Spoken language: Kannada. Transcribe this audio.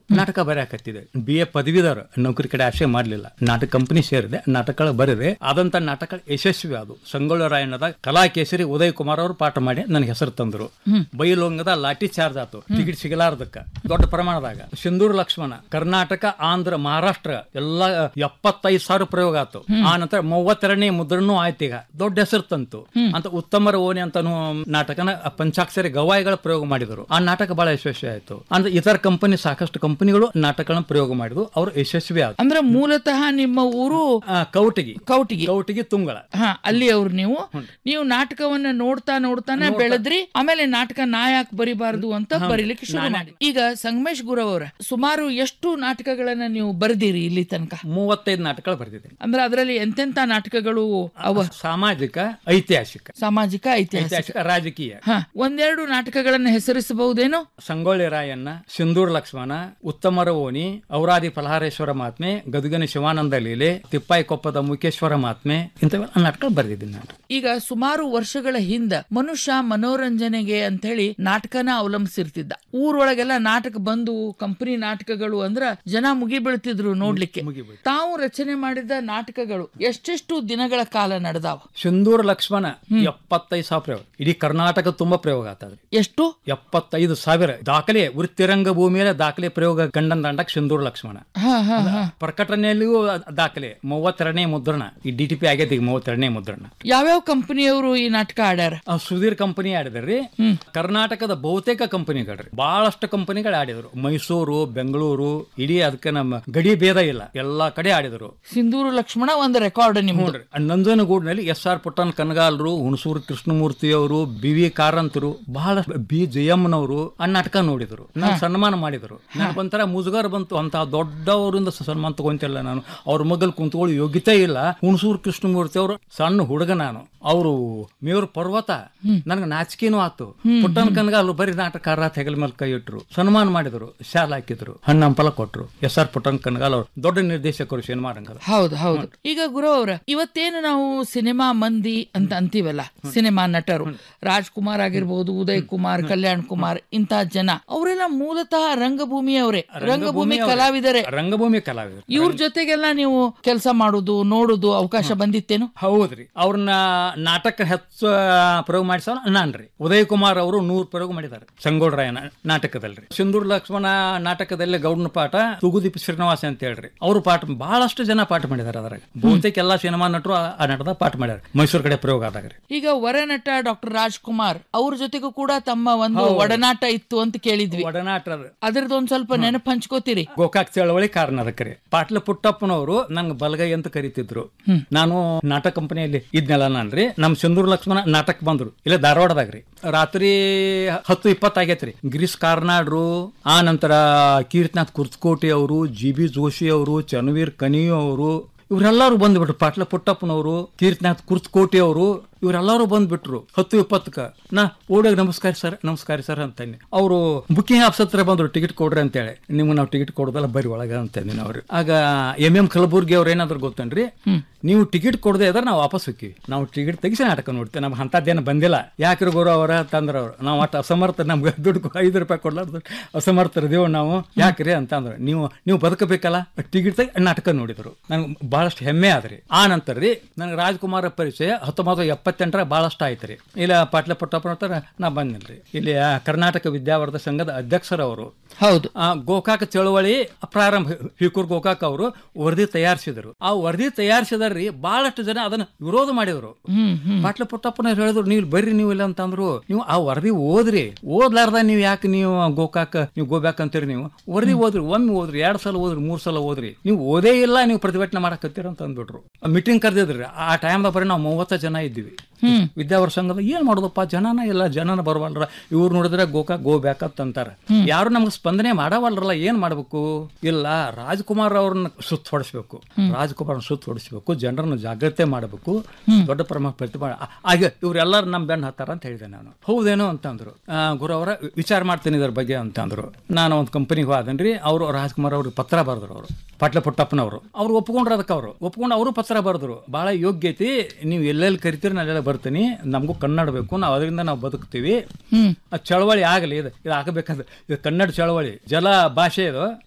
ನಾಟಕ ಬರೆಯಾಕತ್ತಿದೆ ಬಿ ಎ ಪದವೀಧರ ನೌಕರಿ ಕಡೆ ಆಶೆ ಮಾಡ್ಲಿಲ್ಲ ನಾಟಕ ಕಂಪನಿ ಸೇರಿದೆ ನಾಟಕಗಳು ಬರೆದೆ ಆದಂತ ನಾಟಕ ಯಶಸ್ವಿ ಅದು ಸಂಗೊಳ್ಳ ರಾಯಣ್ಣದ ಕಲಾ ಕೇಸರಿ ಉದಯ್ ಕುಮಾರ್ ಅವರು ಪಾಠ ಮಾಡಿ ನನಗೆ ಹೆಸರು ತಂದ್ರು ಬೈಲೊಂಗದ ಲಾಠಿ ಚಾರ್ಜ್ ಆತು ಟಿಕೆಟ್ ಸಿಗಲಾರ್ದಕ್ಕ ದೊಡ್ಡ ಪ್ರಮಾಣದಾಗ ಸಿಂಧೂರ್ ಲಕ್ಷ್ಮಣ ಕರ್ನಾಟಕ ಆಂಧ್ರ ಮಹಾರಾಷ್ಟ್ರ ಎಲ್ಲ ಎಪ್ಪತ್ತೈದು ಸಾವಿರ ಪ್ರಯೋಗ ಆತು ಆ ನಂತರ ಮೂವತ್ತೆರಡನೇ ಮುದ್ರಣೂ ಆಯ್ತು ಈಗ ದೊಡ್ಡ ಹೆಸರು ತಂತು ಅಂತ ಉತ್ತಮರ ಓಣಿ ಅಂತ ನಾಟಕನ ಪಂಚಾಕ್ಷರಿ ಗವಾಯಿಗಳ ಪ್ರಯೋಗ ಮಾಡಿದರು ಆ ನಾಟಕ ಬಹಳ ಯಶಸ್ವಿ ಆಯ್ತು ಅಂದ್ರೆ ಇತರ ಕಂಪನಿ ಸಾಕಷ್ಟು ಕಂಪನಿಗಳು ನಾಟಕಗಳನ್ನ ಪ್ರಯೋಗ ಮಾಡಿದ್ವು ಅವರು ಯಶಸ್ವಿ ಆದ್ರು ಅಂದ್ರೆ ಮೂಲತಃ ನಿಮ್ಮ ಊರು ಆ, ಕೌಟಿಗಿ ಕೌಟಿಗಿ ಕೌಟಿಗಿ ತುಂಗಳ ಹಾ ಅಲ್ಲಿ ಅವ್ರು ನೀವು ನೀವು ನಾಟಕವನ್ನ ನೋಡ್ತಾ ನೋಡ್ತಾನೆ ಬೆಳೆದ್ರಿ ಆಮೇಲೆ ನಾಟಕ ನಾ ಯಾಕೆ ಬರಿಬಾರ್ದು ಅಂತ ಬರೀಲಿಕ್ಕೆ ಶುರು ಮಾಡಿ ಈಗ ಸಂಗಮೇಶ್ ಗುರವ್ ಅವರ ಸುಮಾರು ಎಷ್ಟು ನಾಟಕಗಳನ್ನ ನೀವು ಬರೆದಿರಿ ಇಲ್ಲಿ ತನಕ ಮೂವತ್ತೈದು ನಾಟಕಗಳು ಬರ್ತಿದೆ ಅಂದ್ರೆ ಅದರಲ್ಲಿ ಎಂತೆಂತ ನಾಟಕಗಳು ಅವ ಸಾಮಾಜಿಕ ಐತಿಹಾಸಿಕ ಸಾಮಾಜಿಕ ಐತಿಹಾಸಿಕ ಐತಿಹಾಸಿಕ ರಾಜಕೀಯ ಹ ಒಂದೆರಡು ನಾಟಕಗಳನ್ನ ಹೆಸರಿಸಬಹುದೇನೋ ಸಂಗೊಳ್ಳಿ ರಾಯಣ್ಣ ಸಿಂಧೂರ್ ಲಕ್ಷ್ಮಣ ಉತ್ತಮರ ಓಣಿ ಔರಾದಿ ಫಲಹಾರೇಶ್ವರ ಮಾತ್ಮೆ ಗದುಗಿನ ಶಿವಾನಂದ ಲೀಲೆ ತಿಪ್ಪಾಯಿ ಕೊಪ್ಪದ ಮುಖೇಶ್ವರ ಮಾತ್ಮೆ ಇಂಥವೆಲ್ಲ ನಾಟಕ ಬರೆದಿದ್ದೀನಿ ನಾನು ಈಗ ಸುಮಾರು ವರ್ಷಗಳ ಹಿಂದ ಮನುಷ್ಯ ಮನೋರಂಜನೆಗೆ ಅಂತ ಹೇಳಿ ನಾಟಕನ ಅವಲಂಬಿಸಿರ್ತಿದ್ದ ಊರೊಳಗೆಲ್ಲ ನಾಟಕ ಬಂದು ಕಂಪನಿ ನಾಟಕಗಳು ಅಂದ್ರ ಜನ ಮುಗಿ ಬೀಳ್ತಿದ್ರು ನೋಡ್ಲಿಕ್ಕೆ ಮುಗಿಬೀಳ್- ತಾವು ರಚನೆ ಮಾಡಿದ ನಾಟಕಗಳು ಎಷ್ಟೆಷ್ಟು ದಿನಗಳ ಕಾಲ ನಡೆದಾವ ಸಿಂಧೂರ್ ಲಕ್ಷ್ಮಣ ಎಪ್ಪತ್ತೈದು ಸಾವಿರ ಪ್ರಯೋಗ ಇಡೀ ಕರ್ನಾಟಕ ತುಂಬಾ ಪ್ರಯೋಗ ಆಗ್ತದ್ರಿ ಎಷ್ಟು ಎಪ್ಪತ್ತೈದು ಸಾವಿರ ದಾಖಲೆ ವೃತ್ತಿರಂಗ ಭೂಮಿಯಲ್ಲಿ ದಾಖಲೆ ಪ್ರಯೋಗ ಗಂಡನ್ ದಂಡಕ್ ಸಿಂಧೂರ್ ಲಕ್ಷ್ಮಣ ಹ ಹ ಹ ಪ್ರಕಟಣೆಯಲ್ಲಿಯೂ ದಾಖಲೆ ಮೂವತ್ತೆರಡನೇ ಮುದ್ರಣ ಈ ಡಿ ಟಿ ಪಿ ಆಗೈತಿ ಈಗ ಮೂವತ್ತೆರಡನೇ ಮುದ್ರಣ ಯಾವ್ಯಾವ ಕಂಪನಿಯವರು ಈ ನಾಟಕ ಆಡ್ಯಾರ ಆ ಸುಧೀರ್ ಕಂಪನಿ ಆಡಿದ್ರಿ ಕರ್ನಾಟಕದ ಬಹುತೇಕ ಕಂಪನಿಗಳ್ರಿ ಬಹಳಷ್ಟು ಕಂಪನಿಗಳು ಆಡಿದ್ರು ಮೈಸೂರು ಬೆಂಗಳೂರು ಇಡೀ ಅದಕ್ಕೆ ನಮ್ಮ ಗಡಿ ಭೇದ ಇಲ್ಲ ಎಲ್ಲಾ ಕಡೆ ಆಡಿದ್ರು ಸಿಂಧೂರು ಲಕ್ಷ್ಮಣ ಒಂದು ರೆಕಾರ್ಡ್ ನಿಮ್ದು ನೋಡ್ರಿ ನಂಜನಗೂಡಿನಲ್ಲಿ ಎಸ್ ಆರ್ ಪುಟ್ಟನ್ ಕನಗಾಲರು ಹುಣಸೂರು ಕೃಷ್ಣಮೂರ್ತಿ ಅವರು ಬಿ ವಿ ಕಾರಂತರು ಬಹಳ ಬಿ ಜಯಮ್ಮನವರು ಆ ನಾಟಕ ನೋಡಿದ್ರು ನಾನು ಸನ್ಮಾನ ಮಾಡಿದ್ರು ನನಗೊಂಥರ ಮುಜುಗರ ಬಂತು ಅಂತ ದೊಡ್ಡವರಿಂದ ಸನ್ಮಾನ ತಗೊಂತಿಲ್ಲ ನಾನು ಅವ್ರ ಮಗಲ್ ಕುಂತ್ಕೊಳ್ಳೋ ಯೋಗ್ಯತೆ ಇಲ್ಲ ಹುಣಸೂರು ಕೃಷ್ಣಮೂರ್ತಿ ಅವರು ಸಣ್ಣ ಹುಡುಗ ನಾನು ಅವರು ಮೇವ್ರ ಪರ್ವತ ನನಗೆ ನಾಚಿಕೆನೂ ಆತು ಪುಟ್ಟನ್ ಕನಗಾಲು ಬರೀ ನಾಟಕಕಾರ ಹೆಗಲ ಮೇಲೆ ಕೈ ಇಟ್ರು ಸನ್ಮಾನ ಮಾಡಿದ್ರು ಶಾಲ ಹಾಕಿದ್ರು ಹಣ್ಣಂಪಲ ಕೊಟ್ರು ಎಸ್ ಆರ್ ಪುಟ್ಟನ್ ಕನಗಾಲ್ ಅವರು ದೊಡ್ಡ ನಿರ್ದೇಶಕರು ಸಿನಿಮಾ ರಂಗದ ಹೌದು ಹೌದು ಈಗ ಗುರು ಅವ್ರ ಇವತ್ತೇನು ನಾವು ಸಿನಿಮಾ ಮಂದಿ ಅಂತ ಅಂತೀವಲ್ಲ ಸಿನಿಮಾ ನಟರು ರಾಜ್ಕುಮಾರ್ ಆಗಿರ್ಬೋದು ಉದಯ್ ಕುಮಾರ್ ಕಲ್ಯಾಣ್ ಕುಮಾರ್ ಇಂತ ಜನ ಅವರೆಲ್ಲ ಮೂಲತಃ ರಂಗಭೂಮಿಯವರೇ ರಂಗಭೂಮಿ ಕಲಾವಿದರೇ ರಂಗಭೂಮಿ ಕಲಾವಿದರು ಇವ್ರ ಜೊತೆಗೆಲ್ಲ ನೀವು ಕೆಲಸ ಮಾಡುದು ನೋಡುದು ಅವಕಾಶ ಬಂದಿತ್ತೇನು ಹೌದ್ರಿ ಅವ್ರನ್ನ ನಾಟಕ ಹೆಚ್ಚು ಪ್ರಯೋಗ ಮಾಡಿಸೋಣ ನಾನ್ರಿ ಉದಯ್ ಕುಮಾರ್ ಅವರು ನೂರ್ ಪ್ರಯೋಗ ಮಾಡಿದ್ದಾರೆ ಸಂಗೋಡ್ರಾಯನ ನಾಟಕದಲ್ರಿ ಸಿಂಧೂರ್ ಲಕ್ಷ್ಮಣ ನಾಟಕದಲ್ಲಿ ಗೌಡನ ಪಾಠ ತುಗುದೀಪ್ ಶ್ರೀನಿವಾಸ ಅಂತ ಹೇಳ್ರಿ ಅವರು ಪಾಠ ಬಹಳಷ್ಟು ಜನ ಪಾಠ ಮಾಡಿದ್ದಾರೆ ಅದ್ರಾಗ ಬಹುತೇಕ ಎಲ್ಲಾ ಸಿನಿಮಾ ನಟರು ಆ- ಆ ನಾಟಕದ ಪಾಠ ಮಾಡ್ಯಾರ ಮೈಸೂರು ಕಡೆ ಪ್ರಯೋಗ ಆದಾಗ ರೀ ಈಗ ವರನಟ ಡಾಕ್ಟರ್ ರಾಜ್ಕುಮಾರ್ ಅವ್ರ ಜೊತೆಗೂ ಕೂಡ ತಮ್ಮ ಒಂದು ಒಡನಾಟ ಇತ್ತು ಅಂತ ಕೇಳಿದ್ವಿ ಒಡನಾಟ ಅದ್ರದ್ದು ಒಂದ್ ಸ್ವಲ್ಪ ನೆನಪು ಹಂಚ್ಕೋತೀರಿ ಗೋಕಾಕ್ ಚಳವಳಿ ಕಾರಣ ಅದಕ್ಕೆ ರೀ ಪಾಟ್ಲ ಪುಟ್ಟಪ್ಪನವರು ನಂಗೆ ಬಲಗೈ ಅಂತ ಕರಿತಿದ್ರು ನಾನು ನಾಟಕ ಕಂಪನಿಯಲ್ಲಿ ಇದ್ನೆಲ್ಲ ನಾನ್ರಿ ನಮ್ ಸಿಂಧೂರ್ ಲಕ್ಷ್ಮಣ ನಾಟಕ ಬಂದ್ರು ಇಲ್ಲ ಧಾರವಾಡದಾಗ್ರಿ ರಾತ್ರಿ ಹತ್ತು ಇಪ್ಪತ್ತಾಗೈತ್ರಿ ಗಿರೀಶ್ ಕಾರ್ನಾಡ್ರು ಆ ನಂತರ ಕೀರ್ತನಾಥ್ ಕುರ್ತಕೋಟಿ ಅವರು ಜಿ ಬಿ ಜೋಶಿ ಅವರು ಚನ್ವೀರ್ ಕನಿ ಅವರು ಇವರೆಲ್ಲರೂ ಬಂದ್ಬಿಟ್ರು ಪಾಟ್ಲ ಪುಟ್ಟಪ್ಪನವರು ಕೀರ್ತನಾಥ್ ಕುರ್ತಕೋಟಿ ಅವರು ಇವರೆಲ್ಲರೂ ಬಂದ್ಬಿಟ್ರು ಹತ್ತು ಇಪ್ಪತ್ತಕ್ಕ ನಾ ಓಡೋಗಿ ನಮಸ್ಕಾರ ಸರ್ ನಮಸ್ಕಾರ ಸರ್ ಅಂತೇನೆ ಅವರು ಬುಕಿಂಗ್ ಆಫೀಸ್ ಹತ್ರ ಬಂದ್ರು ಟಿಕೆಟ್ ಕೊಡ್ರಿ ಅಂತೇಳಿ ನಿಮ್ಗೆ ನಾವು ಟಿಕೆಟ್ ಕೊಡೋದಲ್ಲ ಬರಿ ಒಳಗ ಅಂತಂದಿನಿ ಅವ್ರು ಆಗ ಎಂ ಎಂ ಕಲಬುರ್ಗಿ ಅವ್ರು ಏನಾದ್ರು ಗೊತ್ತೇನ್ರಿ ನೀವು ಟಿಕೆಟ್ ಕೊಡದೆ ಇದ್ರೆ ನಾವು ವಾಪಸ್ ಹೋಗ್ತೀವಿ ನಾವು ಟಿಕೆಟ್ ತೆಗಿಸಿ ನಾಟಕ ನೋಡ್ತೀವಿ ನಮ್ಗೆ ಅಂಥದ್ದೇನು ಬಂದಿಲ್ಲ ಯಾಕ್ರಿ ಗುರು ಅವರ ತಂದ್ರ ಅವ್ರು ನಾವು ಅಷ್ಟು ಅಸಮರ್ಥ ನಮ್ಗೆ ದುಡ್ಡು ಐದು ರೂಪಾಯಿ ಕೊಡ್ಲಾರ್ದು ಅಸಮರ್ಥರದೇವು ನಾವು ಯಾಕ್ರಿ ಅಂತಂದ್ರು ನೀವು ನೀವು ಬದುಕಬೇಕಲ್ಲ ಟಿಕೆಟ್ ತೆಗಿ ನಾಟಕ ನೋಡಿದ್ರು ನಂಗೆ ಬಹಳಷ್ಟು ಹೆಮ್ಮೆ ಆದ್ರಿ ಆ ನಂತರ ರೀ ನನಗೆ ರಾಜ್ಕುಮಾರ ಪರಿಚಯ ಹತ್ತೊಂಬತ್ತು ಎಪ್ಪತ್ತೆಂಟರ ಬಹಳಷ್ಟು ಆಯ್ತು ರೀ ಇಲ್ಲ ಪಾಟ್ಲ ಪುಟ್ಟಪ್ಪನ ಹತ್ರ ನಾ ಬಂದಿಲ್ರಿ ಇಲ್ಲಿ ಆ ಕರ್ನಾಟಕ ವಿದ್ಯಾವರ್ಧ ಸಂಘದ ಅಧ್ಯಕ್ಷರವರು ಹೌದು ಆ ಗೋಕಾಕ ಚಳವಳಿ ಪ್ರಾರಂಭ ಹಿಕೂರ್ ಗೋಕಾಕ್ ಅವರು ವರದಿ ತಯಾರಿಸಿದರು ಆ ವರದಿ ತಯಾರಿಸಿದಾರ್ರಿ ಬಹಳಷ್ಟು ಜನ ಅದನ್ನ ವಿರೋಧ ಮಾಡಿದ್ರು ಹ್ಮ್ ಹ್ಮ್ ಪಾಟ್ಲ ಪುಟ್ಟಪ್ಪನ ಹೇಳಿದ್ರು ನೀವು ಬರ್ರಿ ನೀವು ಇಲ್ಲ ಅಂತಂದ್ರು ನೀವು ಆ ವರದಿ ಓದ್ರಿ ಓದ್ಲಾರ್ದ ನೀವು ಯಾಕೆ ನೀವು ಗೋಕಾಕ ನೀವು ಗೋಬ್ಯಾಕ್ ಅಂತೀರಿ ನೀವು ವರದಿ ಓದ್ರಿ ಒಮ್ಮೆ ಓದ್ರಿ ಎರಡ್ ಸಲ ಓದ್ರಿ ಮೂರ್ ಸಲ ಓದ್ರಿ ನೀವು ಓದೇ ಇಲ್ಲ ನೀವು ಪ್ರತಿಭಟನೆ ಮಾಡಕತ್ತೀರ ಅಂತ ಅಂದ್ಬಿಟ್ರು ಮೀಟಿಂಗ್ ಕರೆದಿದ್ರಿ ಆ ಟೈಮ್ದಾಗ ಬರೀ ನಾವು ಮೂವತ್ತ ಜನ ಇದ್ವಿ ವಿದ್ಯಾವರ ಸಂಘದ ಏನ್ ಮಾಡೋದಪ್ಪ ಜನನ ಇಲ್ಲ ಜನನ ಬರವಲ್ರ ಇವ್ರು ನೋಡಿದ್ರೆ ಗೋಕಾಕ್ ಗೋ ಬ್ಯಾಕ್ ಅಂತ ಅಂತಾರ ಯಾರು ನಮ್ಗೆ ಸ್ಪಂದನೆ ಮಾಡವಲ್ರಲ್ಲ ಏನ್ ಮಾಡ್ಬೇಕು ಇಲ್ಲ ರಾಜ್ಕುಮಾರ್ ಅವ್ರನ್ನ ಸುತ್ತ ಹೊಡಿಸ್ಬೇಕು ರಾಜ್ಕುಮಾರ್ ಸುತ್ತ ಹೊಡಿಸ್ಬೇಕು ಜನರನ್ನ ಜಾಗ್ರತೆ ಮಾಡಬೇಕು ದೊಡ್ಡ ಪ್ರಮಾಣ ಪ್ರತಿಭಾ ಆಗ ಇವ್ರೆಲ್ಲರೂ ನಮ್ ಬೆನ್ನ ಹತ್ತಾರ ಅಂತ ಹೇಳಿದೆ ನಾನು ಹೌದೇನೋ ಅಂತಂದ್ರು ಆ, ಗುರು ಅವರ ವಿಚಾರ ಮಾಡ್ತೀನಿ ಇದ್ರ ಬಗ್ಗೆ ಅಂತಂದ್ರು ನಾನು ಒಂದು ಕಂಪನಿಗೆ ಹೋದನ್ರಿ ಅವರು ರಾಜ್ಕುಮಾರ್ ಅವ್ರಿಗೆ ಪತ್ರ ಬರೆದ್ರು ಅವರು ಪಾಟ್ಲ ಪುಟ್ಟಪ್ಪನವರು ಅವ್ರು ಒಪ್ಕೊಂಡ್ರು ಅದಕ್ಕೆ ಅವರು ಒಪ್ಕೊಂಡು ಅವರು ಪತ್ರ ಬರೆದ್ರು ಬಹಳ ಯೋಗ್ಯ ಐತಿ ನೀವು ಎಲ್ಲೆಲ್ಲಿ ಕರಿತೀರಿ ನಾನೆಲ್ಲ ಬರ್ತೀನಿ ನಮಗೂ ಕನ್ನಡ ಬೇಕು ನಾವು ಅದರಿಂದ ನಾವು ಬದುಕ್ತೀವಿ ಹ್ಮ್ ಆ ಚಳವಳಿ ಆಗಲಿ ಇದು ಇದು ಆಗಬೇಕಾದ್ರೆ ಇದು ಕನ್ನಡ ಚಳವಳಿ ಜಲ ಭಾಷೆ ಇದು